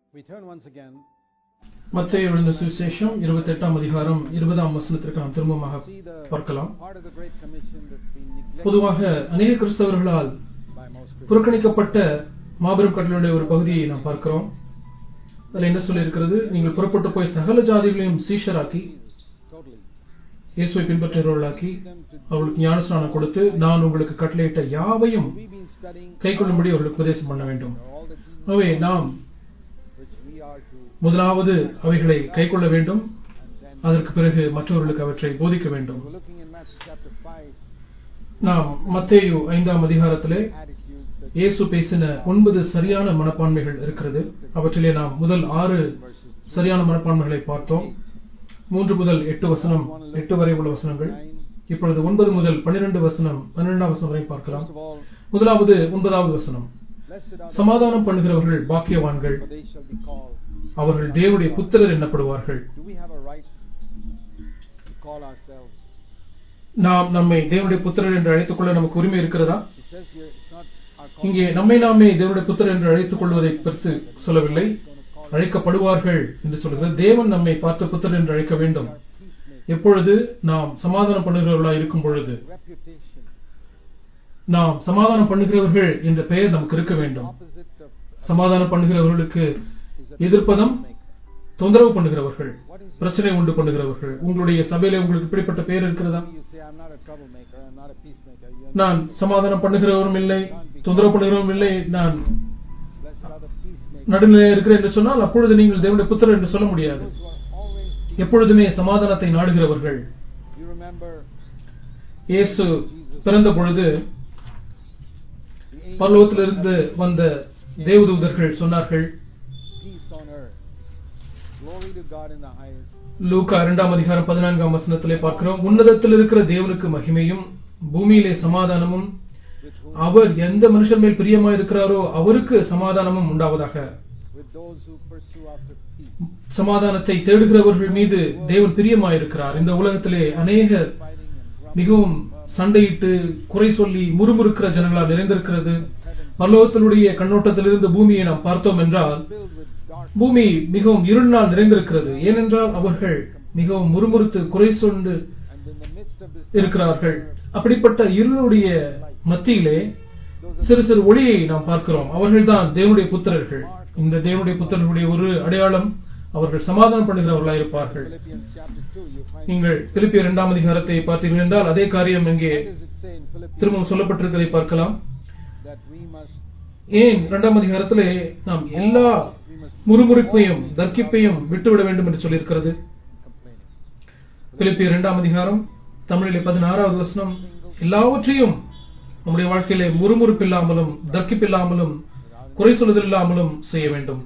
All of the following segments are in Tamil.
We turn once again, மத்திய எழுந்த சுவிசேஷம் இருபத்தி எட்டாம் அதிகாரம் இருபதாம் வசனத்திற்கு நாம் திரும்பமாக see the பார்க்கலாம் part of the Great Commission that's been neglected பொதுவாக அநேக கிறிஸ்தவர்களால் by most Christians. புறக்கணிக்கப்பட்ட மாபெரும் கட்டளையுடைய ஒரு பகுதியை நாம் பார்க்கிறோம் அதில் என்ன சொல்லியிருக்கிறது நீங்கள் புறப்பட்டு போய் சகல ஜாதிகளையும் சீஷராக்கி Totally. இயேசுவை பின்பற்றுகிறவர்களாக்கி Them to அவர்களுக்கு ஞானஸ்நானம் கொடுத்து நான் உங்களுக்கு கட்டளையிட்ட யாவையும் we've been studying கைக்கொள்ளும்படி அவர்களுக்கு உபதேசம் பண்ண வேண்டும் all that Jesus ஆகவே நாம் which we are to முதலாவது அவைகளை கைக்கொள்ள வேண்டும் and then அதற்கு பிறகு மற்றவர்களுக்கு அவற்றை போதிக்க வேண்டும் we're looking in Matthew chapter 5 நாம் மத்தேயு ஐந்தாம் அதிகாரத்திலே attitudes that இயேசு பேசின ஒன்பது சரியான மனப்பான்மைகள் இருக்கிறது அவற்றிலே நாம் முதல் ஆறு verses சரியான மனப்பான்மைகளை பார்த்தோம் மூன்று முதல் எட்டு வசனம் எட்டு வரை உள்ள வசனங்கள் 9 இப்பொழுது ஒன்பது முதல் பன்னிரண்டு வசனம் பன்னிரெண்டாம் வசனம் வரை பார்க்கலாம் first of all முதலாவது ஒன்பதாவது வசனம் blessed are the சமாதானம் பண்ணுகிறவர்கள் பாக்கியவான்கள் for they shall be called அவர்கள் தேவனுடைய புத்திரர் என்னப்படுவார்கள் do we have a right to call ourselves நாம் நம்மை தேவனுடைய புத்திரர் என்று அழைத்துக் கொள்ள நமக்கு உரிமை இருக்கிறதா it says here it's not our calling இங்கே நம்மை நாமே தேவனுடைய புத்திரர் என்று அழைத்துக் கொள்வதை பற்றி சொல்லவில்லை going to call அழைக்கப்படுவார்கள் என்று சொல்கிறது தேவன் நம்மை பார்த்த புத்திரர் என்று அழைக்க வேண்டும் our peacemaker எப்பொழுது நாம் சமாதானம் பண்ணுகிறவர்களாய் இருக்கும் பொழுது reputation நாம் சமாதானம் பண்ணுகிறவர்கள் என்ற பெயர் நமக்கு இருக்க வேண்டும் opposite of சமாதானம் பண்ணுகிறவர்களுக்கு is a எதிர்ப்பதம் peacemaker. தொந்தரவு பண்ணுகிறவர்கள் what is it பிரச்சனை உண்டு பண்ணுகிறவர்கள் உங்களுடைய சபையில உங்களுக்கு இப்படிப்பட்ட பெயர் இருக்கிறதா you say I'm not a troublemaker I'm not a peacemaker you're நான் சமாதானம் பண்ணுகிறவரும் இல்லை தொந்தரவு பண்ணுகிறவரும் இல்லை நான் blessed are the peacemakers நடுநிலையா இருக்கிறேன் என்று சொன்னால் அப்பொழுது நீங்கள் தேவனுடைய புத்திரர் என்று சொல்ல முடியாது those who are always peace. எப்பொழுதுமே சமாதானத்தை நாடுகிறவர்கள் you remember இயேசு பிறந்த பொழுது the angel பரலோகத்திலிருந்து வந்த தேவதூதர்கள் சொன்னார்கள் peace on earth glory to God in the highest லூக்கா இரண்டாம் அதிகாரம் பதினான்காம் வசனத்திலே பார்க்கிறோம் உன்னதத்தில் இருக்கிற தேவனுக்கு மகிமையும் பூமியிலே சமாதானமும் with whom அவர் எந்த மனுஷன் மேல் பிரியமா இருக்கிறாரோ அவருக்கு சமாதானமும் உண்டாவதாக with those who pursue after peace சமாதானத்தை தேடுகிறவர்கள் மீது தேவன் பிரியமாயிருக்கிறார் இந்த உலகத்திலே அநேக fighting and grumbling மிகவும் சண்டையிட்டு குறை சொல்லி முறுமுறுக்கிற ஜனங்களால் நிறைந்திருக்கிறது பரலோகத்தினுடைய கண்ணோட்டத்திலிருந்து பூமியை நாம் பார்த்தோம் என்றால் filled with dark பூமி மிகவும் இருளினால் நிறைந்திருக்கிறது ஏனென்றால் அவர்கள் மிகவும் முறுமுறுத்து குறை சொண்டு and in the midst of this இருக்கிறார்கள் அப்படிப்பட்ட இருளுடைய மத்தியிலே சிறு சிறு ஒளியை நாம் பார்க்கிறோம் அவர்கள்தான் தேவனுடைய புத்திரர்கள் இந்த தேவனுடைய புத்திரர்களுடைய ஒரு அடையாளம் அவர்கள் சமாதானம் பண்ணுகிறவர்களாக இருப்பார்கள் Philippians chapter 2 you find நீங்கள் பிலிப்பியர் இரண்டாம் அதிகாரத்தை பார்த்தீர்கள் என்றால் அதே காரியம் இங்கே what does it say in Philippians திரும்பவும் சொல்லப்பட்டிருக்கிறதை பார்க்கலாம் that we must ஏன் இரண்டாம் அதிகாரத்திலே நாம் எல்லா we must முறுமுறுப்பையும் தர்க்கிப்பையும் விட்டுவிட வேண்டும் என்று சொல்லியிருக்கிறது complaining பிலிப்பியர் இரண்டாம் அதிகாரம் தமிழிலே பதினாறாவது வசனம் எல்லாவற்றையும் நம்முடைய வாழ்க்கையிலே முறுமுறுப்பில்லாமலும் தர்க்கிப்பில்லாமலும் குறை சொல்லுதல் இல்லாமலும் செய்ய வேண்டும்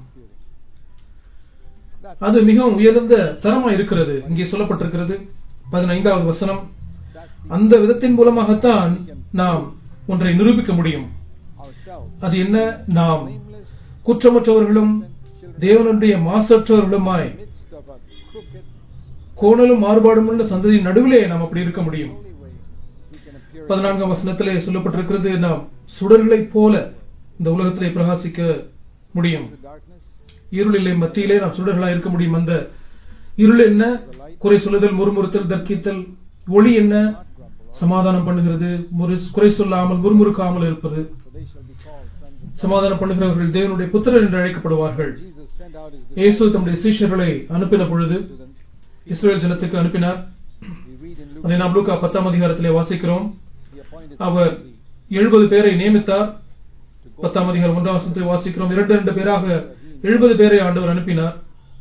that அது மிகவும் உயர்ந்த தரமா இருக்கிறது இங்கே சொல்லப்பட்டிருக்கிறது பதினைந்தாவது வசனம் that அந்த விதத்தின் மூலமாகத்தான் நாம் ஒன்றை நிரூபிக்க முடியும் ourselves அது என்ன நாம் blameless குற்றமற்றவர்களும் தேவனுடைய மாசற்றவர்களுமாய் midst of a crooked கோணலும் மாறுபாடும் உள்ள சந்ததியின் நடுவிலே நாம் அப்படி இருக்க முடியும் only way we can appear in பதினான்காம் வசனத்திலே சொல்லப்பட்டிருக்கிறது நாம் சுடர்களைப் போல இந்த உலகத்திலே பிரகாசிக்க முடியும் the darkness இருளிலே மத்தியிலே நாம் சுடர்களாக இருக்க முடியும் அந்த இருள் என்ன குறை சொல்லுதல் முறுமுறுத்தல் தர்க்கித்தல் ஒளி என்ன not grumble சமாதானம் பண்ணுகிறது முறு குறை சொல்லாமல் முறுமுறுக்காமல் இருப்பது so they shall be called sons of சமாதானம் பண்ணுகிறவர்கள் தேவனுடைய புத்திரர் என்று அழைக்கப்படுவார்கள் Jesus sent out his இயேசு தம்முடைய சீஷர்களை அனுப்பின பொழுது to them இஸ்ரேல் ஜனத்துக்கு அனுப்பினார் we read in Luke அதை நாம் லூக்கா பத்தாம் அதிகாரத்திலே வாசிக்கிறோம் he appointed அவர் 70 எழுபது பேரை நியமித்தார் to go பத்தாம் அதிகாரம் ஒன்றாம் வசனத்தை வாசிக்கிறோம் இரண்டு இரண்டு பேராக எழுபது பேரை ஆண்டவர் அனுப்பினார்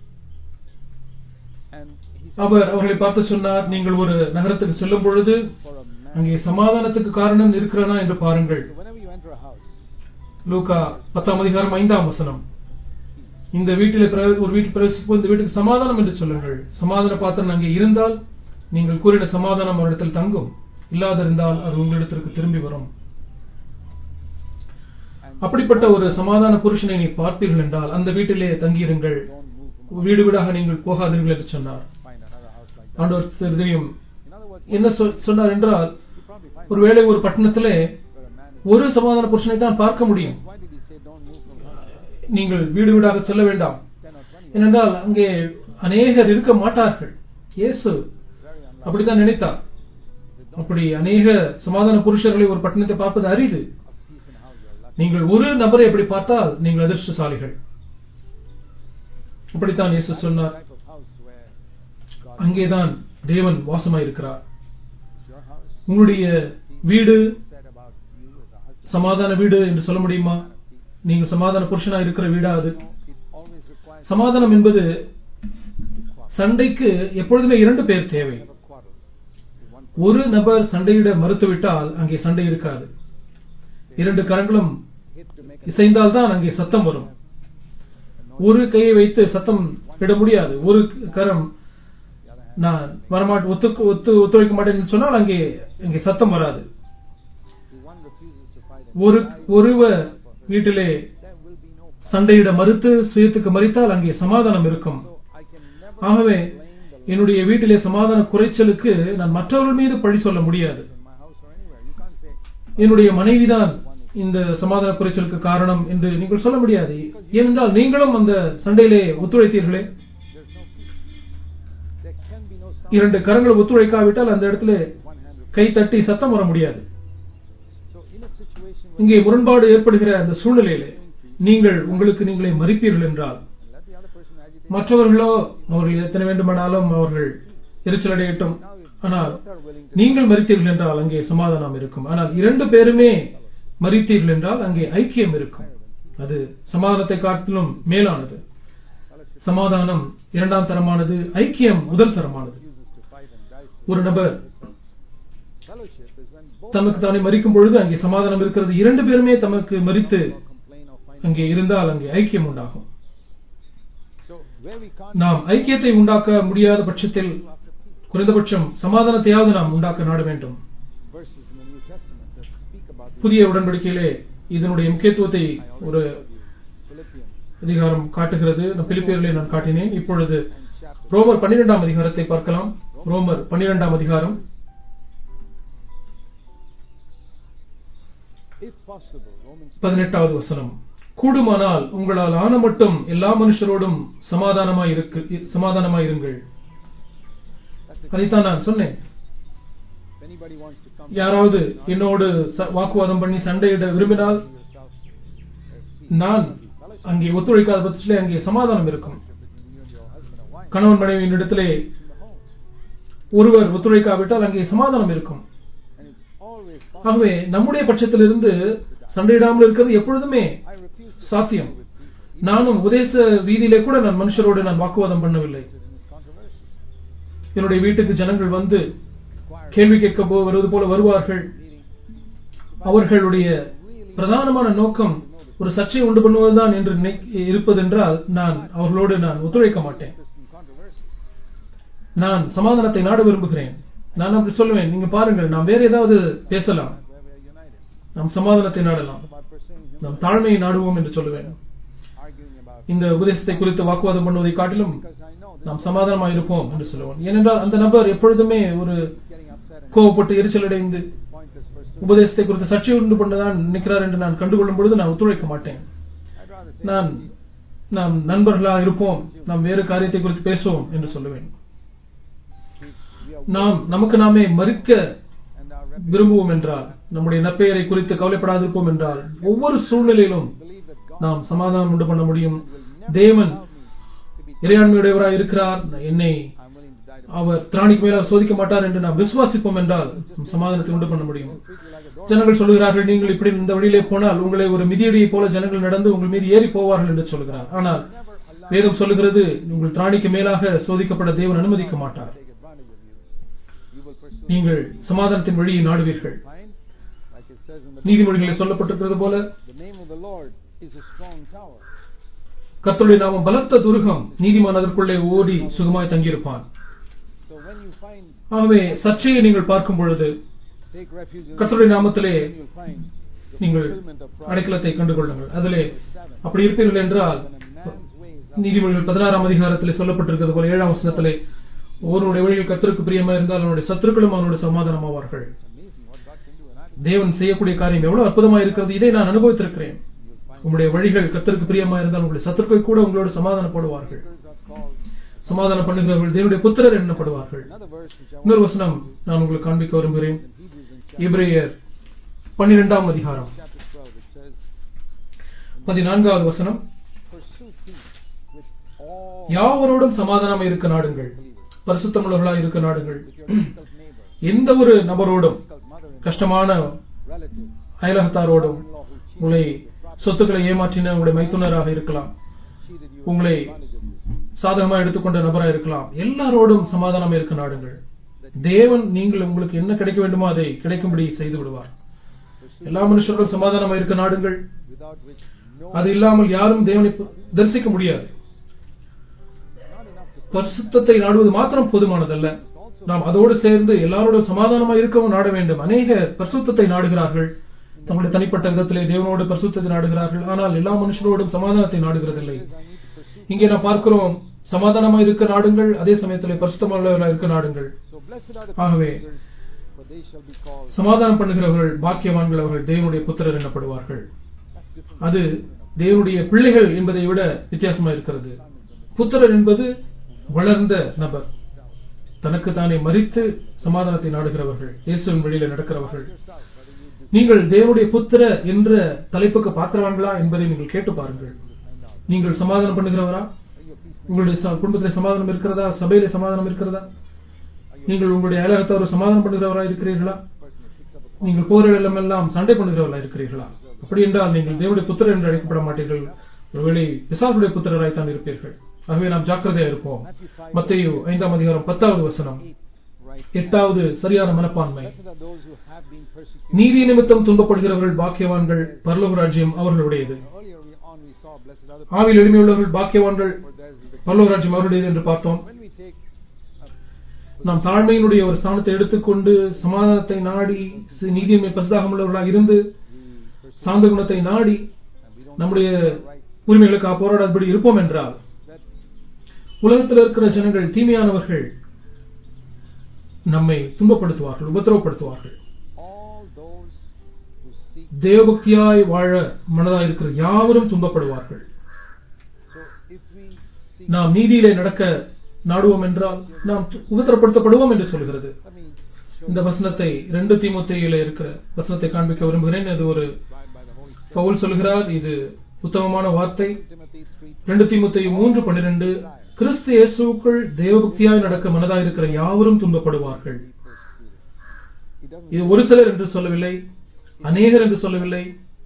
and he அவர் அவர்களை பார்த்து சொன்னார் நீங்கள் ஒரு நகரத்துக்கு செல்லும் பொழுது for a man அங்கே சமாதானத்துக்கு காரணம் இருக்கிறனா என்று பாருங்கள் so whenever you enter a house லூக்கா பத்தாம் அதிகாரம் ஐந்தாம் வசனம் இந்த வீட்டிலே பிர- ஒரு வீட்டில் பிரவேசிப்போம் இந்த வீட்டுக்கு சமாதானம் என்று சொல்லுங்கள் சமாதான பாத்திரம் அங்கே இருந்தால் நீங்கள் கூறின சமாதானம் அவரிடத்தில் தங்கும் இல்லாதிருந்தால் அது உங்களிடத்திற்கு திரும்பி வரும் and அப்படிப்பட்ட ஒரு சமாதான புருஷனை நீ பார்ப்பீர்கள் என்றால் அந்த வீட்டிலே தங்கியிருங்கள் don't move from வீடு வீடாக நீங்கள் போகாதீர்கள் என்று சொன்னார் find another house like that ஆண்டவர் தெரியும் in other words என்ன சொ- சொன்னார் என்றால் you probably find ஒருவேளை ஒரு பட்டணத்திலே where a man is ஒரு சமாதான புருஷனை தான் பார்க்க முடியும் why did he say don't move from home நீங்கள் வீடு வீடாக செல்ல வேண்டாம் ஏனென்றால் அங்கே அநேகர் இருக்க மாட்டார்கள் இயேசு Very unlikely. அப்படித்தான் நினைத்தார் அப்படி அநேக சமாதான புருஷர்களை ஒரு பட்டணத்தை பார்ப்பது அரிது Of decent house, you're lucky. நீங்கள் ஒரு நபரை எப்படி பார்த்தால் நீங்கள் அதிர்ஷ்டசாலிகள் அப்படித்தான் இயேசு That's the சொன்னார் type of house where God அங்கேதான் தேவன் வாசமாயிருக்கிறார் is your house. உங்களுடைய வீடு Said about you as a husband. சமாதான வீடு என்று சொல்ல முடியுமா நீங்கள் சமாதான புருஷனா இருக்கிற வீடா அது No, it always requires சமாதானம் என்பது to quarrel. சண்டைக்கு எப்பொழுதுமே இரண்டு பேர் தேவை Never quarrel. If one ஒரு நபர் சண்டையிட மறுத்துவிட்டால் அங்கே சண்டை இருக்காது இரண்டு கரங்களும் hit to make a இசைந்தால்தான் அங்கே சத்தம் வரும் ஒரு கையை வைத்து சத்தம் இட முடியாது ஒரு கரம் the other hand. நான் வரமாட்டேன் ஒத்து ஒத்து ஒத்துழைக்க மாட்டேன்னு சொன்னால் அங்கே அங்கே சத்தம் வராது If one refuses to fight and ஒரு die, ஒருவர் வீட்டிலே there will be no quarrel. சண்டையிட மறுத்து சுயத்துக்கு மறித்தால் அங்கே சமாதானம் இருக்கும் So I can never ஆகவே blame the Lord என்னுடைய வீட்டிலே சமாதான குறைச்சலுக்கு நான் மற்றவர்கள் மீது பழி சொல்ல முடியாது in my house or anywhere. You can't say என்னுடைய மனைவிதான் இந்த சமாதான குறைச்சலுக்கு காரணம் என்று நீங்கள் சொல்ல முடியாது ஏனென்றால் நீங்களும் அந்த சண்டையிலே ஒத்துழைத்தீர்களே there's no peace. There can be no sound. இரண்டு கரங்கள் ஒத்துழைக்காவிட்டால் அந்த இடத்துல One hand refuses. கை தட்டி சத்தம் வர முடியாது So in a situation where இங்கே முரண்பாடு ஏற்படுகிற அந்த சூழ்நிலையிலே நீங்கள் உங்களுக்கு நீங்களே மறிப்பீர்கள் என்றால் and let the other person agitate. மற்றவர்களோ அவர்கள் எத்தனை வேண்டுமானாலும் அவர்கள் எரிச்சல் அடையட்டும் Now if ஆனால் both are willing to நீங்கள் மறித்தீர்கள் என்றால் அங்கே சமாதானம் இருக்கும் ஆனால் இரண்டு பேருமே மறித்தீர்கள் என்றால் அங்கே ஐக்கியம் இருக்கும் அது சமாதானத்தை காட்டிலும் மேலானது fellowship சமாதானம் இரண்டாம் தரமானது ஐக்கியம் முதல் தரமானது refuses to fight and dies ஒரு நபர் fellowship is when both தமக்கு தானே மறிக்கும் பொழுது அங்கே சமாதானம் இருக்கிறது இரண்டு பேருமே தமக்கு மறித்து or complain or find அங்கே இருந்தால் அங்கே ஐக்கியம் உண்டாகும் so where we can't நாம் ஐக்கியத்தை உண்டாக்க முடியாத பட்சத்தில் after peace குறைந்தபட்சம் சமாதானத்தையாவது நாம் உண்டாக்க நாட வேண்டும் verses in the New Testament that speak about this. புதிய உடன்படிக்கையிலே இதனுடைய முக்கியத்துவத்தை I already ஒரு told you, Philippians அதிகாரம் காட்டுகிறது நான் பிலிப்பியர்களை நான் காட்டினேன் இப்பொழுது and chapter ரோமர் பன்னிரெண்டாம் அதிகாரத்தை பார்க்கலாம் ரோமர் பன்னிரெண்டாம் அதிகாரம் if possible Romans பதினெட்டாவது வசனம் கூடுமானால் உங்களால் ஆன மட்டும் எல்லா மனுஷரோடும் சமாதானமாய் இருக்கு சமாதானமாயிருங்கள் that's it. அதைத்தான் நான் சொன்னேன் if anybody wants to come யாராவது என்னோடு ச- வாக்குவாதம் பண்ணி சண்டையிட விரும்பினால் yourself there's peace நான் fellowship அங்கே ஒத்துழைக்காத பட்சத்திலே அங்கே சமாதானம் இருக்கும் between you and your husband or wife கணவன் மனைவியின் இடத்திலே in the home ஒருவர் ஒத்துழைக்காவிட்டால் அங்கே சமாதானம் இருக்கும் and it's always possible ஆகவே நம்முடைய பட்சத்திலிருந்து சண்டையிடாமல் இருக்கிறது எப்பொழுதுமே I refuse to சாத்தியம் with peace நானும் உபதேச ரீதியிலே கூட நான் மனுஷரோடு நான் வாக்குவாதம் பண்ணவில்லை in this controversy என்னுடைய வீட்டுக்கு ஜனங்கள் வந்து choir கேள்வி கேட்க போ- வருவது போல வருவார்கள் meeting அவர்களுடைய பிரதானமான நோக்கம் ஒரு சர்ச்சை உண்டு பண்ணுவதுதான் என்று நினை- இருப்பதென்றால் நான் அவர்களோடு நான் ஒத்துழைக்க மாட்டேன் this in controversy நான் சமாதானத்தை நாட விரும்புகிறேன் நான் அப்படி சொல்லுவேன் நீங்க பாருங்கள் நாம் வேற ஏதாவது பேசலாம் where we are united நாம் சமாதானத்தை நாடலாம் about pursuing him நாம் தாழ்மையை நாடுவோம் என்று சொல்லுவேன் arguing about இந்த உபதேசத்தை குறித்து வாக்குவாதம் பண்ணுவதை காட்டிலும் because I know this நாம் சமாதானமாக இருப்போம் என்று சொல்லுவோம் ஏனென்றால் அந்த நபர் எப்பொழுதுமே ஒரு getting upset and கோவப்பட்டு எரிச்சல் அடைந்து pointless pursuit உபதேசத்தை குறித்து சர்ச்சை உண்டு பண்ணதான் நினைக்கிறார் என்று நான் கண்டுகொள்ளும் பொழுது நான் ஒத்துழைக்க மாட்டேன் I'd rather say நான் நாம் நண்பர்களா இருப்போம் நாம் வேறு காரியத்தை குறித்து பேசுவோம் என்று சொல்லுவேன் we are நாம் நமக்கு நாமே மறுக்க and our rep- விரும்புவோம் என்றால் நம்முடைய நற்பெயரை குறித்து கவலைப்படாதிருப்போம் என்றால் ஒவ்வொரு சூழ்நிலையிலும் believe that God நாம் சமாதானம் உண்டு பண்ண முடியும் will never தேவன் allow me to be இறையாண்மையுடையவராய் இருக்கிறார் என்னை I'm willing to die to அவர் திராணிக்கு மேலாக சோதிக்க மாட்டார் என்று நாம் விசுவாசிப்போம் என்றால் நம் சமாதானத்தை உண்டு பண்ண முடியும் treat you like a dog ஜனங்கள் சொல்கிறார்கள் நீங்கள் இப்படி இந்த வழியிலே போனால் உங்களை ஒரு மிதியடியை போல ஜனங்கள் நடந்து உங்கள் மீது ஏறி போவார்கள் என்று சொல்கிறார் ஆனால் never allow வேதம் சொல்லுகிறது உங்கள் திராணிக்கு மேலாக சோதிக்கப்பட தேவன் அனுமதிக்க மாட்டார் take advantage of you you will pursue நீங்கள் சமாதானத்தின் வழியை நாடுவீர்கள் fine like it says in the நீதிமொழிகளில் சொல்லப்பட்டிருக்கிறது போல the name of the Lord is a strong tower கர்த்தருடைய நாமம் பலத்த துருகம் நீதிமான் அதற்குள்ளே ஓடி சுகமாய் தங்கியிருப்பான் so when you find ஆகவே சர்ச்சையை நீங்கள் பார்க்கும் பொழுது take refuge in the கர்த்தருடைய Lord, நாமத்திலே then you'll find the நீங்கள் fulfillment of Proverbs அடைக்கலத்தை கண்டுகொள்ளுங்கள் அதிலே அப்படி இருப்பீர்கள் என்றால் when a man's ways are நீதிமொழிகள் பதினாறாம் அதிகாரத்திலே சொல்லப்பட்டிருக்கிறது போல ஏழாம் வசனத்திலே ஒருவனுடைய வழியில் கர்த்தருக்கு பிரியமா இருந்தால் அவனுடைய சத்துருக்களும் அவனுடைய சமாதானமாவார்கள் it's amazing what God can do and I தேவன் செய்யக்கூடிய காரியம் எவ்வளவு அற்புதமாக இருக்கிறது இதை நான் அனுபவித்திருக்கிறேன் you'll find உங்களுடைய வழிகள் கர்த்தருக்கு பிரியமா இருந்தால் உங்களுடைய சத்துருக்கள் கூட உங்களோடு சமாதானப்படுவார்கள் Others are called. சமாதானம் பண்ணுகிறவர்கள் தேவனுடைய புத்திரர் என்னப்படுவார்கள் Another verse which I இன்னொரு want வசனம் நான் உங்களுக்கு காண்பிக்க விரும்புகிறேன் in Hebrews in chapter, எபிரேயர் பன்னிரெண்டாம் அதிகாரம் chapter 12, it says, பதினான்காவது வசனம் Pursue peace with all யாவரோடும் சமாதானம் இருக்க நாடுங்கள் believers, பரிசுத்தமுள்ளவர்களாக இருக்க நாடுங்கள் with your difficult neighbor, எந்த ஒரு நபரோடும் difficult mother-in-law, கஷ்டமான relatives, அயலகத்தாரோடும் mother-in-law who cheated உங்களை you, your சொத்துக்களை ஏமாற்றின உங்களுடைய மைத்துனராக இருக்கலாம் cheated you, உங்களை took advantage of you. சாதகமா எடுத்துக்கொண்ட நபராக இருக்கலாம் எல்லாரோடும் சமாதானம் இருக்க நாடுங்கள் தேவன் நீங்கள் உங்களுக்கு என்ன கிடைக்க வேண்டுமோ அதை கிடைக்கும்படி செய்து விடுவார் Pursue எல்லா மனுஷர்களும் சமாதானமா இருக்க நாடுங்கள் without which no அது இல்லாமல் யாரும் தேவனை தரிசிக்க முடியாது not enough to பரிசுத்தத்தை நாடுவது மாத்திரம் போதுமானதல்ல நாம் அதோடு சேர்ந்து எல்லாரோடும் சமாதானமா இருக்கவும் நாட வேண்டும் அநேக பரிசுத்தத்தை நாடுகிறார்கள் தங்களுடைய தனிப்பட்ட விதத்திலே தேவனோடு பரிசுத்தத்தை நாடுகிறார்கள் ஆனால் எல்லா மனுஷரோடும் சமாதானத்தை நாடுகிறதில்லை says I need to pursue. இங்கே நாம் பார்க்கிறோம் சமாதானமா இருக்க நாடுங்கள் அதே சமயத்திலே பரிசுத்தமுள்ளவர்களாக இருக்க நாடுங்கள் So blessed are the ஆகவே, peacemakers, for they shall be called. சமாதானம் பண்ணுகிறவர்கள் பாக்கியவான்கள் அவர்கள் தேவனுடைய புத்திரர் எனப்படுவார்கள் That's different. அது தேவனுடைய பிள்ளைகள் என்பதை விட வித்தியாசமா இருக்கிறது புத்திரர் என்பது வளர்ந்த நபர் தனக்கு தானே மறித்து சமாதானத்தை நாடுகிறவர்கள் இயேசுவின் வழியில நடக்கிறவர்கள் Yourself, whether you desire நீங்கள் தேவனுடைய புத்திர என்ற தலைப்புக்கு பாத்திரவான்களா என்பதை நீங்கள் கேட்டு பாருங்கள் to find out. நீங்கள் சமாதானம் பண்ணுகிறவரா Are you a peacemaker? உங்களுடைய ச- குடும்பத்திலே சமாதானம் இருக்கிறதா சபையிலே சமாதானம் இருக்கிறதா நீங்கள் உங்களுடைய அயலகத்தவர் சமாதானம் பண்ணுகிறவரா இருக்கிறீர்களா person that picks up a நீங்கள் போரிடம் எல்லாம் சண்டை பண்ணுகிறவர்களா இருக்கிறீர்களா அப்படி என்றால் நீங்கள் தேவனுடைய புத்திரர் என்று அழைக்கப்பட மாட்டீர்கள் ஒருவேளை பிசாசுடைய புத்திரராய் தான் இருப்பீர்கள் ஆகவே நாம் ஜாக்கிரதையா இருப்போம் மத்தேயு ஐந்தாம் அதிகாரம் பத்தாவது வசனம் eight, right? எட்டாவது சரியான மனப்பான்மை Blessed are those who have been persecuted. நீதி நிமித்தம் துன்பப்படுகிறவர்கள் பாக்கியவான்கள் பரலோக ராஜ்யம் அவர்களுடையது Earlier we on we saw blessed are the ஆவில் எளிமையுள்ளவர்கள் பாக்கியவான்கள் for theirs is the பரலோக ராஜ்யம் அவருடையது என்று பார்த்தோம் when we take a நாம் தாழ்மையினுடைய ஒரு ஸ்தானத்தை எடுத்துக்கொண்டு சமாதானத்தை நாடி சி- நீதியின்மை பசுதாகம் உள்ளவர்களாக இருந்து we pursue சாந்த குணத்தை நாடி and we don't நம்முடைய right உரிமைகளுக்காக போராடாதபடி இருப்போம் என்றால் that உலகத்தில் இருக்கிற ஜனங்கள் தீமையானவர்கள் நம்மை துன்பப்படுத்துவார்கள் உபத்திரவப்படுத்துவார்கள் all those who seek தேவபக்தியாய் வாழ மனதாய் இருக்கிற யாவரும் துன்பப்படுவார்கள் so if we seek நாம் நீதியிலே நடக்க நாடுவோம் என்றால் நாம் து- உபத்திரப்படுத்தப்படுவோம் என்று சொல்கிறது let me show இந்த வசனத்தை ரெண்டு தீமுத்தையில இருக்கிற வசனத்தை காண்பிக்க விரும்புகிறேன் அது ஒரு inspired by the Holy Spirit Pavul சொல்கிறார் இது உத்தமமான வார்த்தை Timothy 3 ரெண்டு தீமுத்தை மூன்று பன்னிரண்டு கிறிஸ்து இயேசுவுக்குள் தேவபக்தியாய் நடக்க மனதாய் இருக்கிற யாவரும் துன்பப்படுவார்கள் be persecuted. It doesn't இது ஒரு சிலர் என்று சொல்லவில்லை அநேகர் என்று சொல்லவில்லை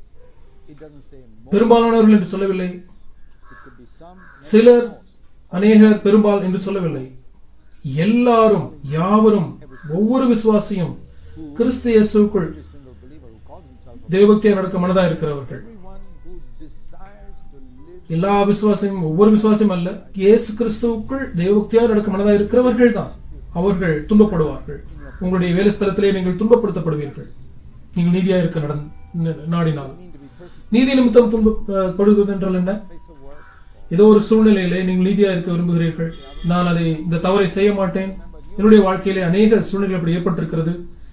it doesn't say most. பெரும்பாலானவர்கள் என்று சொல்லவில்லை It could be some, maybe சிலர் most. அநேகர் பெரும்பால் என்று சொல்லவில்லை எல்லாரும் யாவரும் ஒவ்வொரு விசுவாசியும் கிறிஸ்து இயேசுக்குள் Every single believer who calls himself a தேவபக்தியாய் நடக்க மனதாய் இருக்கிறவர்கள் everyone who desires to live எல்லா விசுவாசியும் ஒவ்வொரு விசுவாசியும் அல்ல இயேசு கிறிஸ்துவுக்குள் தேவபக்தியாய் நடக்க மனதாய் இருக்கிறவர்கள் தான் அவர்கள் துன்பப்படுவார்கள் உங்களுடைய வேலை ஸ்தலத்திலே நீங்கள் துன்பப்படுத்தப்படுவீர்கள் நீங்கள் நீதியா இருக்க நடந் ந- நாடினால் mean to be persecuted நீதி நிமித்தம் துன்பப்படுவது என்றால் என்ன face of work. ஏதோ ஒரு சூழ்நிலையிலே நீங்கள் நீதியா இருக்க விரும்புகிறீர்கள் நான் அதை இந்த தவறை செய்ய மாட்டேன் என்னுடைய வாழ்க்கையிலே அநேக சூழ்நிலை அப்படி ஏற்பட்டிருக்கிறது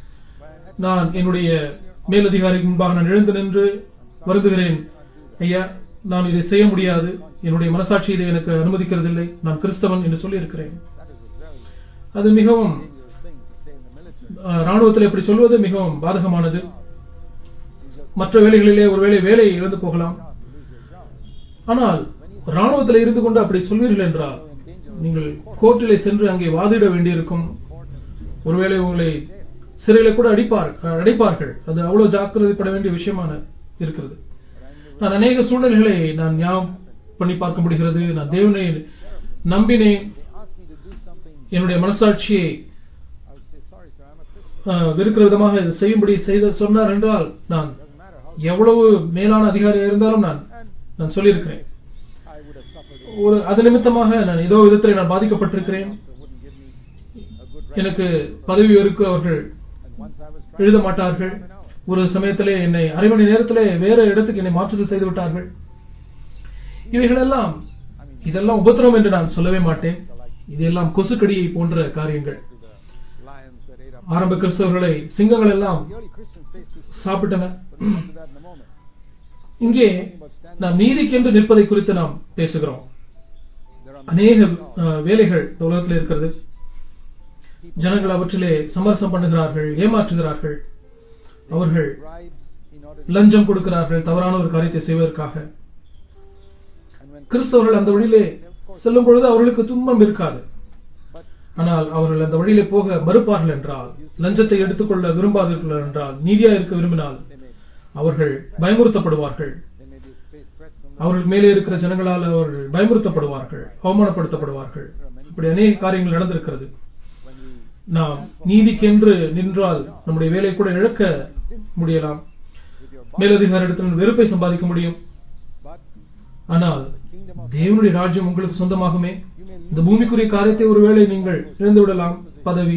நான் என்னுடைய மேலதிகாரிக்கு முன்பாக நான் எழுந்து நின்று வருந்துகிறேன் ஐயா நான் இதை செய்ய முடியாது என்னுடைய மனசாட்சி இதை எனக்கு அனுமதிக்கிறதில்லை நான் கிறிஸ்தவன் என்று சொல்லி இருக்கிறேன் That is a very அது மிகவும் dangerous thing to say in the military. அஹ், ராணுவத்தில் இப்படி சொல்வது மிகவும் பாதகமானது You just மற்ற வேலைகளிலே ஒருவேளை வேலை இழந்து போகலாம் job, you lose your job. ஆனால் ராணுவத்தில் இருந்து கொண்டு அப்படி சொல்வீர்கள் என்றால் நீங்கள் கோர்ட்டிலே சென்று அங்கே வாதிட வேண்டியிருக்கும் ஒருவேளை உங்களை சிறையில கூட அடிப்பார் அடைப்பார்கள் அது அவ்வளவு ஜாக்கிரதைப்பட வேண்டிய விஷயமான இருக்கிறது நான் அநேக சூழ்நிலைகளை நான் ஞாபகம் பண்ணி பார்க்க முடிகிறது நான் தேவனை நம்பினேன் They ask me to do something, என்னுடைய மனசாட்சியை I would say, sorry sir, I'm a Christian. அஹ், வெறுக்கிற விதமாக இதை செய்யும்படி செய்த சொன்னார் என்றால் நான் Doesn't matter how எவ்வளவு மேலான அதிகாரியாக இருந்தாலும் நான் and நான் சொல்லியிருக்கிறேன் I would have suffered it. ஒரு அது நிமித்தமாக நான் ஏதோ விதத்தில் நான் பாதிக்கப்பட்டிருக்கிறேன் So wouldn't give me a good rank. எனக்கு பதவி உயர்வுக்கு அவர்கள் And once I was எழுத practicing மாட்டார்கள் half an hour. ஒரு சமயத்திலே என்னை அரை மணி நேரத்திலே வேற இடத்துக்கு என்னை மாற்றுதல் செய்து விட்டார்கள் இவைகளெல்லாம் I mean, இதெல்லாம் உபத்திரம் என்று நான் சொல்லவே மாட்டேன் இதெல்லாம் கொசுக்கடியை போன்ற காரியங்கள் to the lions that ate up. ஆரம்ப கிறிஸ்தவர்களை சிங்கங்கள் எல்லாம் The early Christians faced this, சாப்பிட்டன but we'll come to that in a moment. இங்கே நாம் நீதிக்கென்று நிற்பதை குறித்து நாம் பேசுகிறோம் There are அநேக அஹ், வேலைகள் இந்த உலகத்தில் இருக்கிறது ஜனங்கள் அவற்றிலே சமரசம் பண்ணுகிறார்கள் ஏமாற்றுகிறார்கள் அவர்கள் bribes in order லஞ்சம் கொடுக்கிறார்கள் தவறான ஒரு காரியத்தை செய்வதற்காக and when கிறிஸ்தவர்கள் அந்த வழியிலே செல்லும் பொழுது அவர்களுக்கு துன்பம் இருக்காது but ஆனால் அவர்கள் அந்த வழியிலே போக மறுப்பார்கள் என்றால் லஞ்சத்தை எடுத்துக்கொள்ள விரும்பாதீர்கள் என்றால் நீதியா இருக்க விரும்பினால் they may அவர்கள் பயமுறுத்தப்படுவார்கள் they may be face threats from அவர்கள் மேலே இருக்கிற ஜனங்களால் அவர்கள் பயமுறுத்தப்படுவார்கள் அவமானப்படுத்தப்படுவார்கள் இப்படி அநேக காரியங்கள் நடந்திருக்கிறது when we நாம் நீதிக்கென்று நின்றால் நம்முடைய வேலை கூட இழக்க முடியலாம் with your மேலதிகாரிடத்தில் வெறுப்பை சம்பாதிக்க முடியும் but ஆனால் kingdom of தேவனுடைய ராஜ்யம் உங்களுக்கு சொந்தமாகுமே you may இந்த பூமிக்குரிய காரியத்தை ஒருவேளை நீங்கள் இழந்து விடலாம் பதவி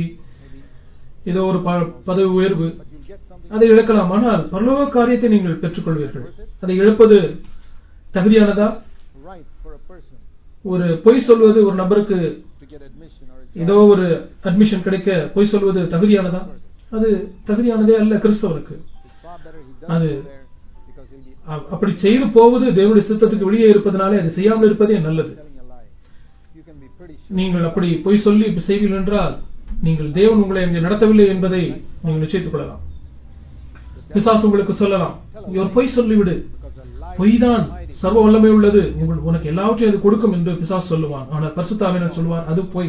ஏதோ ஒரு ப- பதவி உயர்வு but you'll get something அதை இழக்கலாம் ஆனால் பரலோக காரியத்தை நீங்கள் பெற்றுக்கொள்வீர்கள் அதை இழப்பது தகுதியானதா right for a person ஒரு பொய் சொல்வது ஒரு நபருக்கு to get admission or a job ஏதோ ஒரு அட்மிஷன் கிடைக்க பொய் சொல்வது தகுதியானதா அது தகுதியானதே அல்ல கிறிஸ்தவனுக்கு it's far better he doesn't அது- go there because he'll be அ- அப்படி செய்து போவது தேவனுடைய சித்தத்துக்கு வெளியே இருப்பதனாலே அது செய்யாமல் இருப்பதே நல்லது telling a lie you can be pretty sure நீங்கள் அப்படி பொய் சொல்லி இப்படி செய்வீர்கள் என்றால் நீங்கள் தேவன் உங்களை அங்கே நடத்தவில்லை என்பதை நீங்கள் நிச்சயித்துக் கொள்ளலாம் பிசாசு உங்களுக்கு சொல்லலாம் நீ ஒரு பொய் சொல்லிவிடு because a lie பொய் தான் சர்வ வல்லமை உள்ளது உங்கள் உனக்கு எல்லாவற்றையும் அது கொடுக்கும் என்று பிசாசு சொல்லுவான் ஆனால் பரிசுத்தாவினர் சொல்லுவார் அது பொய்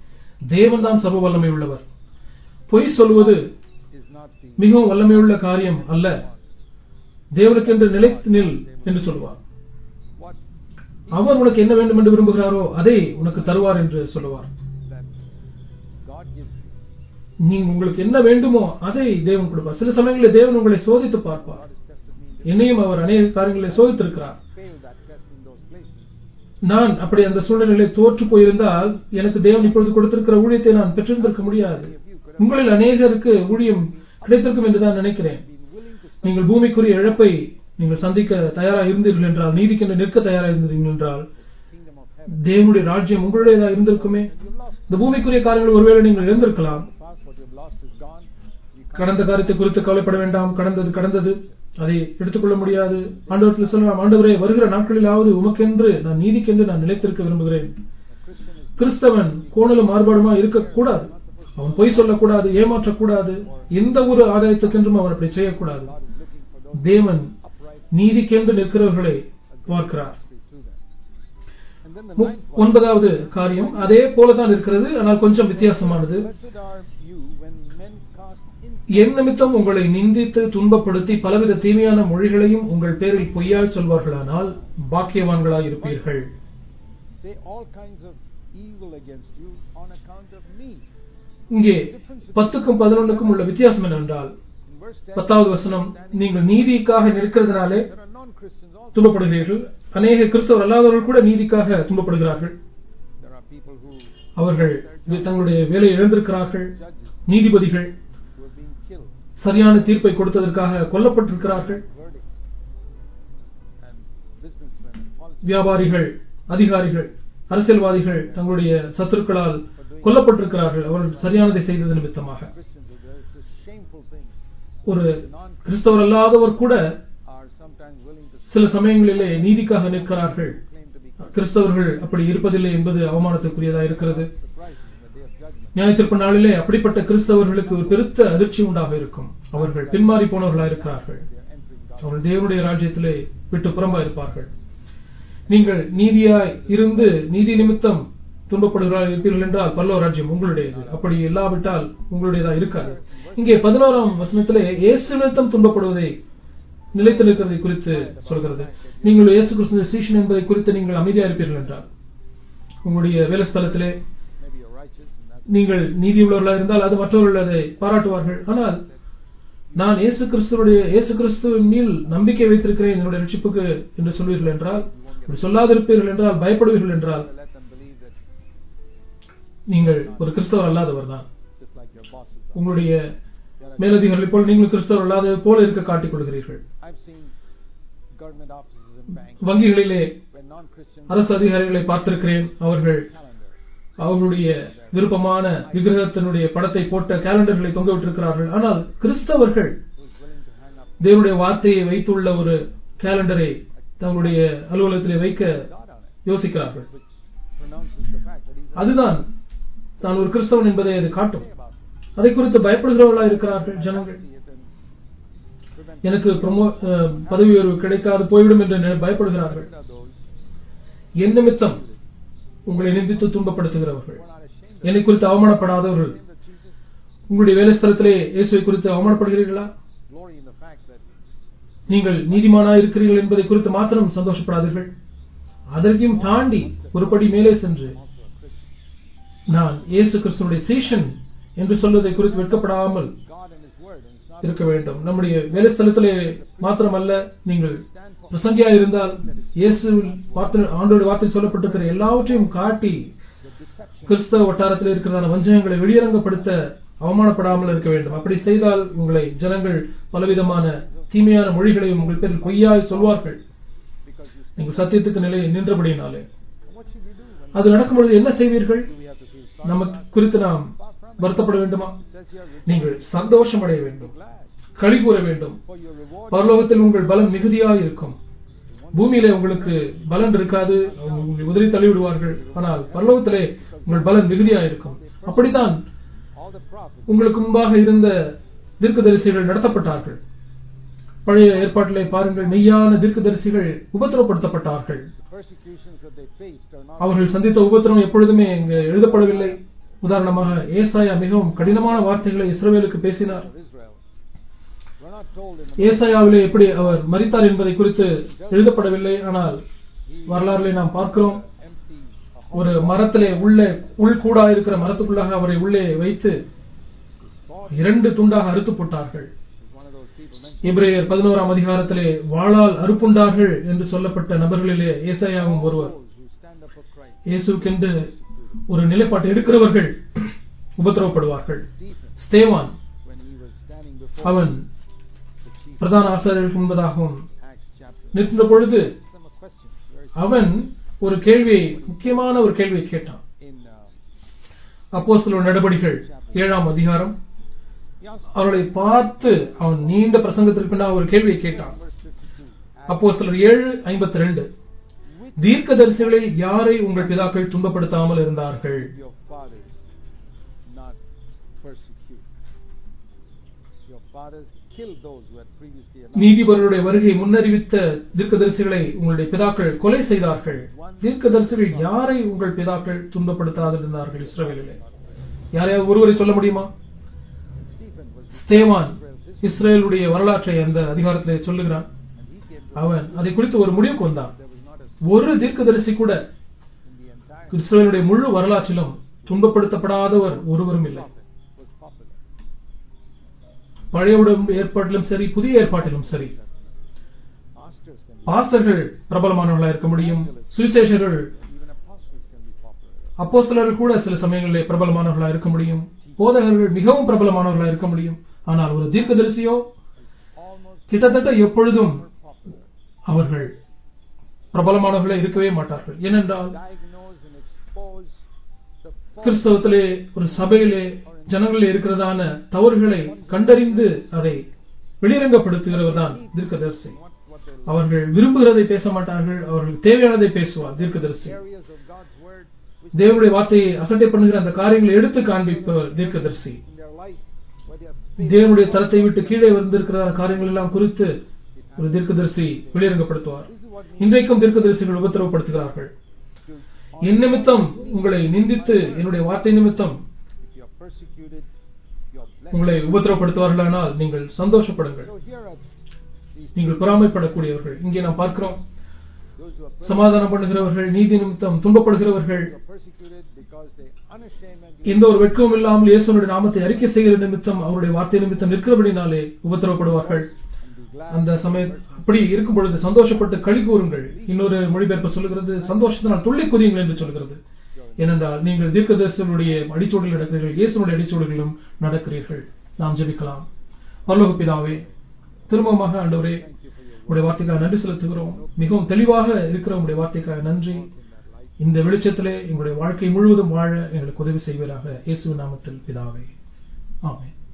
தேவன் தான் சர்வ வல்லமை உள்ளவர் பொய் சொல்வது is not the மிகவும் வல்லமையுள்ள காரியம் அல்ல தேவனுக்கென்று நிலைத்து நில் என்று சொல்லுவார் what அவர் உனக்கு என்ன வேண்டும் என்று விரும்புகிறாரோ அதை உனக்கு தருவார் என்று சொல்லுவார் that God gives you நீ உங்களுக்கு என்ன வேண்டுமோ அதை தேவன் கொடுப்பார் சில சமயங்களில் தேவன் உங்களை சோதித்து பார்ப்பார் God has tested me in என்னையும் அவர் அநேக காரியங்களை சோதித்திருக்கிறார் failed that test in those places நான் அப்படி அந்த சூழ்நிலையிலே தோற்று போயிருந்தால் எனக்கு தேவன் இப்பொழுது கொடுத்திருக்கிற ஊழியத்தை நான் பெற்றிருந்திருக்க முடியாது உங்களில் அநேகருக்கு ஊழியம் கிடைத்திருக்கும் என்று தான் நினைக்கிறேன் been willing to நீங்கள் பூமிக்குரிய இழப்பை நீங்கள் சந்திக்க தயாராக இருந்தீர்கள் என்றால் நீதிக்கென்று நிற்க தயாராக இருந்தீர்கள் என்றால் kingdom of heaven தேவனுடைய ராஜ்யம் உங்களுடையதாக இருந்திருக்குமே and you've lost இந்த பூமிக்குரிய காரியங்கள் ஒருவேளை நீங்கள் இழந்திருக்கலாம் the past what you've lost is gone you can't கடந்த காரியத்தை குறித்து கவலைப்பட வேண்டாம் கடந்தது கடந்தது அதை எடுத்துக்கொள்ள முடியாது ஆண்டவரத்தில் சொல்லலாம் ஆண்டவரே வருகிற நாட்களிலாவது உமக்கென்று நான் நீதிக்கென்று நான் நிலைத்திருக்க விரும்புகிறேன் a Christian is கிறிஸ்தவன் கோணலும் மாறுபாடுமா இருக்கக்கூடாது அவன் பொய் சொல்லக்கூடாது ஏமாற்றக்கூடாது எந்த ஒரு ஆதாயத்துக்கென்றும் அவன் அப்படி செய்யக்கூடாது God is looking for those தேவன் upright நீதிக்கென்று நிற்கிறவர்களை பார்க்கிறார் ministry to them and then the மு- ninth one ஒன்பதாவது காரியம் அதே போலதான் இருக்கிறது ஆனால் கொஞ்சம் வித்தியாசமானது blessed are you when men cast in என் நிமித்தம் உங்களை நிந்தித்து துன்பப்படுத்தி பலவித தீமையான மொழிகளையும் உங்கள் பேரில் பொய்யாய் சொல்வார்களானால் பாக்கியவான்களாய் இருப்பீர்கள் say all kinds of evil against you on account of me இங்கே பத்துக்கும் பதினொன்னுக்கும் உள்ள வித்தியாசம் என்னவென்றால் in verse 10 பத்தாவது வசனம் நீங்கள் நீதிக்காக நிற்கிறதுனாலே there are non-Christians also துன்பப்படுகிறீர்கள் அநேக கிறிஸ்தவர் அல்லாதவர்கள் கூட நீதிக்காக துன்பப்படுகிறார்கள் there are people who அவர்கள் தங்களுடைய வேலையை இழந்திருக்கிறார்கள் judges நீதிபதிகள் who are being killed சரியான தீர்ப்பை கொடுத்ததற்காக கொல்லப்பட்டிருக்கிறார்கள் verdict and businessmen and politicians வியாபாரிகள் அதிகாரிகள் அரசியல்வாதிகள் தங்களுடைய சத்துருக்களால் கொல்லப்பட்டிருக்கிறார்கள் அவர்கள் சரியானதை செய்தது நிமித்தமாக Christians are there it's a shameful thing ஒரு கிறிஸ்தவர் அல்லாதவர் கூட are sometimes willing to சில சமயங்களிலே நீதிக்காக நிற்கிறார்கள் claim to be கிறிஸ்தவர்கள் அப்படி இருப்பதில்லை என்பது அவமானத்துக்குரியதாக இருக்கிறது surprising in the day of judgment நியாயத்திற்ப நாளிலே அப்படிப்பட்ட கிறிஸ்தவர்களுக்கு ஒரு பெருத்த அதிர்ச்சி உண்டாக இருக்கும் அவர்கள் பின்மாறி போனவர்களாக இருக்கிறார்கள் they are entering God அவர்கள் தேவனுடைய ராஜ்யத்திலே விட்டு புறம்பா இருப்பார்கள் நீங்கள் நீதியாய் இருந்து நீதி நிமித்தம் துன்பப்படுகிறார்கள் இருப்பீர்கள் என்றால் பல்லவ ராஜ்யம் உங்களுடையது அப்படி இல்லாவிட்டால் உங்களுடையதா இருக்காது இங்கே பதினோராம் வசனத்திலே இயேசு நிமித்தம் துன்பப்படுவதை நிலைத்து நிற்கிறதை குறித்து சொல்கிறது நீங்கள் இயேசு கிறிஸ்து சீஷன் என்பதை குறித்து நீங்கள் அமைதியா இருப்பீர்கள் என்றால் உங்களுடைய வேலை ஸ்தலத்திலே maybe you're righteous and that's நீங்கள் நீதியுள்ளவர்களாக இருந்தால் அது மற்றவர்கள் அதை பாராட்டுவார்கள் ஆனால் நான் இயேசு கிறிஸ்துவனுடைய இயேசு கிறிஸ்துவின் மேல் நம்பிக்கை வைத்திருக்கிறேன் என்னுடைய ரட்சிப்புக்கு என்று சொல்வீர்கள் என்றால் அப்படி சொல்லாதிருப்பீர்கள் என்றால் பயப்படுவீர்கள் என்றால் let them believe that நீங்கள் ஒரு கிறிஸ்தவர் அல்லாதவர் தான் just like your bosses are. உங்களுடைய மேலதிகாரிகள் போல் நீங்கள் கிறிஸ்தவர் அல்லாதது போல இருக்க காட்டிக் கொள்கிறீர்கள் I've seen government offices and banks வங்கிகளிலே where non-Christians அரசு அதிகாரிகளை பார்த்திருக்கிறேன் அவர்கள் calendar அவர்களுடைய விருப்பமான விக்கிரகத்தினுடைய படத்தை போட்ட கேலண்டர்களை தொங்க விட்டிருக்கிறார்கள் ஆனால் கிறிஸ்தவர்கள் who's willing to hang up தேவனுடைய வார்த்தையை வைத்துள்ள ஒரு கேலண்டரை தங்களுடைய அலுவலகத்திலே வைக்க dot on it, யோசிக்கிறார்கள் which pronounces the fact that he's a அதுதான் தான் ஒரு கிறிஸ்தவன் என்பதை அது காட்டும் say about it. அதை குறித்து பயப்படுகிறவர்களாக இருக்கிறார்கள் ஜனங்கள் See it and prevent எனக்கு ப்ரமோ அஹ், பதவி உயர்வு கிடைக்காது போய்விடும் என்று நினை- பயப்படுகிறார்கள் What are those என் நிமித்தம் உங்களை நிந்தித்து துன்பப்படுத்துகிறவர்கள் who are not ashamed of, என்னை குறித்து அவமானப்படாதவர்கள் ashamed of Jesus? உங்களுடைய வேலை ஸ்தலத்திலே இயேசுவை குறித்து அவமானப்படுகிறீர்களா Glory in the fact that நீங்கள் நீதிமானாய் இருக்கிறீர்கள் என்பதை குறித்து மாத்திரம் சந்தோஷப்படாதீர்கள் அதற்கும் தாண்டி ஒரு படி மேலே சென்று I'm also a Christian. நான் இயேசு கிறிஸ்துவனுடைய சீஷன் என்று சொல்வதை குறித்து வெட்கப்படாமல் God and His Word, and it's not இருக்க வேண்டும் நம்முடைய வேலை ஸ்தலத்திலே மாத்திரமல்ல நீங்கள் பிரசங்கியா இருந்தால் இயேசு வார்த்தை ஆண்டோட வார்த்தை சொல்லப்பட்டிருக்கிற எல்லாவற்றையும் காட்டி the deception. கிறிஸ்தவ வட்டாரத்தில் இருக்கிறதான வஞ்சகங்களை வெளியரங்கப்படுத்த அவமானப்படாமல் இருக்க வேண்டும் அப்படி செய்தால் உங்களை ஜனங்கள் பலவிதமான தீமையான மொழிகளையும் உங்கள் பேரில் பொய்யாய் சொல்வார்கள் Because you speak. நீங்கள் சத்தியத்துக்கு நிலை நின்றபடியினாலே And what should we do when அது நடக்கும் பொழுது என்ன செய்வீர்கள் do we have to feel sorry? நமக்கு குறித்து நாம் வருத்தப்பட வேண்டுமா It says here, rejoice, நீங்கள் சந்தோஷம் அடைய be வேண்டும் glad, களி கூற வேண்டும் for your reward பரலோகத்தில் உங்கள் பலன் மிகுதியாக இருக்கும் பூமியிலே உங்களுக்கு பலன் இருக்காது உங்களை உதறி தள்ளி விடுவார்கள் ஆனால் பரலோகத்திலே உங்கள் பலன் மிகுதியாக இருக்கும் அப்படித்தான் all the prophets, உங்களுக்கு முன்பாக இருந்த தீர்க்கதரிசிகள் நடத்தப்பட்டார்கள் பழைய ஏற்பாட்டிலே பாருங்கள் மெய்யான தீர்க்கதரிசிகள் உபத்திரப்படுத்தப்பட்டார்கள் the persecutions that they faced are not அவர்கள் சந்தித்த உபத்திரம் எப்பொழுதுமே இங்கு எழுதப்படவில்லை உதாரணமாக ஏசாயா மிகவும் கடினமான வார்த்தைகளை இஸ்ரவேலுக்கு பேசினார் of Israel. We're not told in the ஏசாயாவிலே எப்படி அவர் மரித்தார் என்பதை குறித்து எழுதப்படவில்லை ஆனால் வரலாறுல நாம் பார்க்கிறோம் empty a ஒரு மரத்திலே உள்ளே உள்கூடா இருக்கிற மரத்துக்குள்ளாக அவரை உள்ளே வைத்து thought இரண்டு துண்டாக அறுத்து போட்டார்கள் is one of those people mentioned. எபிரேயர் பதினோராம் அதிகாரத்திலே வாளால் அறுப்புண்டார்கள் என்று சொல்லப்பட்ட நபர்களிலே ஏசாயாவும் ஒருவர் Those who stand up for Christ. இயேசுக்கென்று ஒரு நிலைப்பாட்டை எடுக்கிறவர்கள் உபத்திரவப்படுவார்கள் Stephen, ஸ்தேவான் when he was standing before அவன் the chief பிரதான ஆசாரியர்களுக்கு முன்பதாகவும் Acts chapter, நின்ற பொழுது asked them a question. Very அவன் ஒரு கேள்வியை முக்கியமான ஒரு கேள்வியை கேட்டான் in uh, அப்போஸ்தலர் நடபடிகள் ஏழாம் அதிகாரம் he asked அவர்களை பார்த்து அவன் நீண்ட பிரசங்கத்திற்கு பின்னால் ஒரு கேள்வியை கேட்டான் verse 52. Ask அப்போஸ்தலர் ஏழு ஐம்பத்தி ரெண்டு which தீர்க்கதரிசிகளில் யாரை உங்கள் பிதாக்கள் துன்பப்படுத்தாமல் இருந்தார்கள் of your fathers not persecute? Your fathers killed those who had previously announced. நீதிபதிகளுடைய வருகை முன்னறிவித்த தீர்க்கதரிசிகளை உங்களுடைய பிதாக்கள் கொலை செய்தார்கள் தீர்க்கதரிசிகள் யாரை உங்கள் பிதாக்கள் துன்பப்படுத்தாதிருந்தார்கள் இஸ்ரவேலிலே யாரையாவது ஒருவரை சொல்ல முடியுமா Stephen was ஸ்தேவான் Israel's history, இஸ்ரேலுடைய வரலாற்றை அந்த அதிகாரத்திலே சொல்லுகிறான் and he came to அவன் அதை குறித்து ஒரு முடிவுக்கு வந்தான் there was not a ஒரு தீர்க்கதரிசி கூட in the entire இஸ்ரேலுடைய முழு வரலாற்றிலும் துன்பப்படுத்தப்படாதவர் ஒருவரும் இல்லை prophet was popular. பழைய உடம்பு ஏற்பாட்டிலும் சரி புதிய ஏற்பாட்டிலும் சரி Pastors can be, பாஸ்டர்கள் பிரபலமானவர்களாக இருக்க முடியும் சுவிசேஷர்கள் even apostles can be popular. அப்போஸ்தலர்கள் கூட சில சமயங்களிலே பிரபலமானவர்களாக இருக்க முடியும் போதகர்கள் மிகவும் பிரபலமானவர்களாக இருக்க முடியும் ஆனால் ஒரு தீர்க்கதரிசியோ Almost கிட்டத்தட்ட எப்பொழுதும் popular. அவர்கள் பிரபலமானவர்களாக இருக்கவே மாட்டார்கள் ஏனென்றால் Diagnose and expose the fault கிறிஸ்தவத்திலே ஒரு சபையிலே ஜனங்களில் இருக்கிறதான தவறுகளை கண்டறிந்து அதை வெளியரங்கப்படுத்துகிறவர் தான் தீர்க்கதரிசி what, what they அவர்கள் விரும்புகிறதை பேச மாட்டார்கள் அவர்கள் தேவையானதை பேசுவார் தீர்க்கதரிசி areas of God's word which தேவனுடைய வார்த்தையை அசட்டை பண்ணுகிற அந்த காரியங்களை எடுத்து காண்பிப்பவர் தீர்க்கதரிசி in their life where they are தேவனுடைய தரத்தை விட்டு கீழே வந்திருக்கிற காரியங்கள் எல்லாம் குறித்து ஒரு தீர்க்கதரிசி வெளியரங்கப்படுத்துவார் this is what means இன்றைக்கும் தீர்க்கதரிசிகள் உபத்திரவப்படுத்துகிறார்கள் to என் நிமித்தம் உங்களை நிந்தித்து என்னுடைய வார்த்தை நிமித்தம் if you are persecuted you are blessed உங்களை உபத்திரவப்படுத்துவார்களானால் நீங்கள் சந்தோஷப்படுங்கள் so here are these நீங்கள் பொறாமைப்படக்கூடியவர்கள் இங்கே நாம் பார்க்கிறோம் those who are per- சமாதானம் பண்ணுகிறவர்கள் நீதி நிமித்தம் துன்பப்படுகிறவர்கள் who are persecuted because they unashamedly எந்த ஒரு வெட்கமும் இல்லாமல் இயேசுனுடைய நாமத்தை அறிக்கை செய்கிற நிமித்தம் அவருடைய வார்த்தை நிமித்தம் நிற்கிறபடினாலே உபத்திரவப்படுவார்கள் and be glad அந்த சமயம் அப்படி இருக்கும் பொழுது சந்தோஷப்பட்டு களி கூறுங்கள் இன்னொரு மொழிபெயர்ப்பு சொல்லுகிறது சந்தோஷத்தினால் துள்ளி குதியுங்கள் என்று சொல்கிறது ஏனென்றால் நீங்கள் தீர்க்கதரிசனுடைய அடிச்சோடுகள் நடக்கிறீர்கள் இயேசுனுடைய அடிச்சோடுகளும் நடக்கிறீர்கள் நாம் ஜெபிக்கலாம் பரலோக பிதாவே திரும்பமாக ஆண்டவரே உடைய வார்த்தைக்காக நன்றி செலுத்துகிறோம் மிகவும் தெளிவாக இருக்கிற உடைய வார்த்தைக்காக நன்றி இந்த வெளிச்சத்திலே எங்களுடைய வாழ்க்கை முழுவதும் வாழ எங்களுக்கு உதவி செய்வீராக இயேசுவின் நாமத்தில் பிதாவே ஆமென்